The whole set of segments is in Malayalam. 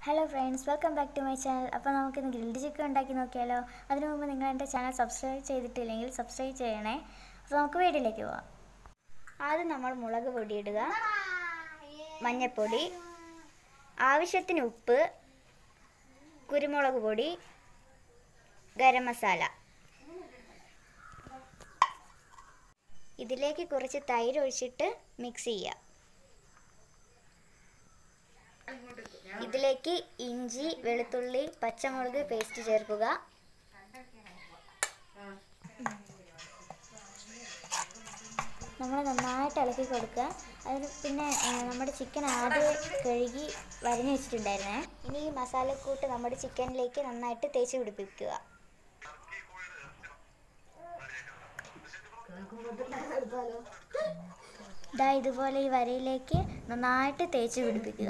hello friends welcome back to my channel അപ്പോൾ നമുക്കിന്ന് ഗ്രിൽഡ് ചിക്കൻ ഉണ്ടാക്കി നോക്കിയാലോ അതിനു മുമ്പ് നിങ്ങൾ എൻ്റെ ചാനൽ സബ്സ്ക്രൈബ് ചെയ്തിട്ടില്ലെങ്കിൽ സബ്സ്ക്രൈബ് ചെയ്യണേ അപ്പോൾ നമുക്ക് വീഡിയോയിലേക്ക് പോവാം ആദ്യം നമ്മൾ മുളക് പൊടി ഇടുക മഞ്ഞൾപ്പൊടി ആവശ്യത്തിന് ഉപ്പ് കുരുമുളക് പൊടി ഗരം മസാല ഇതിലേക്ക് കുറച്ച് തൈര് ഒഴിച്ചിട്ട് മിക്സ് ചെയ്യുക ഇതിലേക്ക് ഇഞ്ചി വെളുത്തുള്ളി പച്ചമുളക് പേസ്റ്റ് ചേർക്കുക നമ്മൾ നന്നായിട്ട് ഇളക്കി കൊടുക്കുക അതിന് പിന്നെ ആ, നമ്മുടെ ചിക്കൻ ആദ്യം കഴുകി വരഞ്ഞു വെച്ചിട്ടുണ്ടായിരുന്നേ ഇനി ഈ മസാലക്കൂട്ട് നമ്മുടെ ചിക്കനിലേക്ക് നന്നായിട്ട് തേച്ച് പിടിപ്പിക്കുക ഇതാ ഇതുപോലെ ഈ വരയിലേക്ക് നന്നായിട്ട് തേച്ച് പിടിപ്പിക്കുക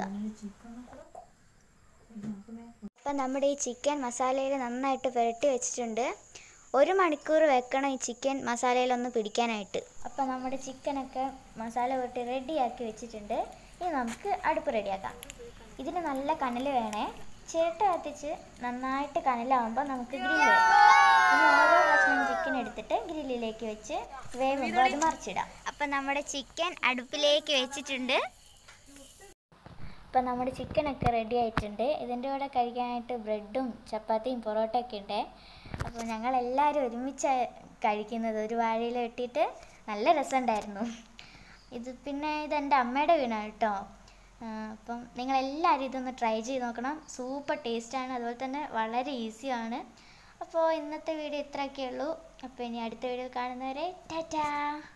അപ്പം നമ്മുടെ ഈ ചിക്കൻ മസാലയിൽ നന്നായിട്ട് പുരട്ടി വെച്ചിട്ടുണ്ട് ഒരു മണിക്കൂർ വെക്കണം ഈ ചിക്കൻ മസാലയിലൊന്ന് പിടിക്കാനായിട്ട് അപ്പം നമ്മുടെ ചിക്കനൊക്കെ മസാല പുരട്ടി റെഡിയാക്കി വെച്ചിട്ടുണ്ട് ഇനി നമുക്ക് അടുപ്പ് റെഡിയാക്കാം ഇതിന് നല്ല കനൽ വേണേ ചേട്ട കത്തിച്ച് നന്നായിട്ട് കനലാവുമ്പോൾ നമുക്ക് ഗ്രില്ല് വെക്കാം ഇനി ഓരോ കഷ്ണം ചിക്കൻ എടുത്തിട്ട് ഗ്രില്ലിലേക്ക് വെച്ച് വേവുമ്പോൾ അത് മറിച്ചിടാം അപ്പം നമ്മുടെ ചിക്കൻ അടുപ്പിലേക്ക് വെച്ചിട്ടുണ്ട് ഇപ്പം നമ്മുടെ ചിക്കനൊക്കെ റെഡി ആയിട്ടുണ്ട് ഇതിൻ്റെ കൂടെ കഴിക്കാനായിട്ട് ബ്രെഡും ചപ്പാത്തിയും പൊറോട്ടയൊക്കെ ഉണ്ട് അപ്പോൾ ഞങ്ങൾ എല്ലാവരും ഒരുമിച്ച് കഴിക്കുന്നത് ഒരു വാഴയിൽ വെട്ടിയിട്ട് നല്ല രസമുണ്ടായിരുന്നു ഇത് പിന്നെ ഇത് എൻ്റെ അമ്മയുടെ വീണാണ് കേട്ടോ ആ, അപ്പം നിങ്ങളെല്ലാവരും ഇതൊന്ന് ട്രൈ ചെയ്ത് നോക്കണം സൂപ്പർ ടേസ്റ്റാണ് അതുപോലെ തന്നെ വളരെ ഈസിയാണ് അപ്പോൾ ഇന്നത്തെ വീഡിയോ ഇത്രയൊക്കെ ഉള്ളൂ അപ്പോൾ ഇനി അടുത്ത വീഡിയോ കാണുന്നവരെ ടാറ്റാ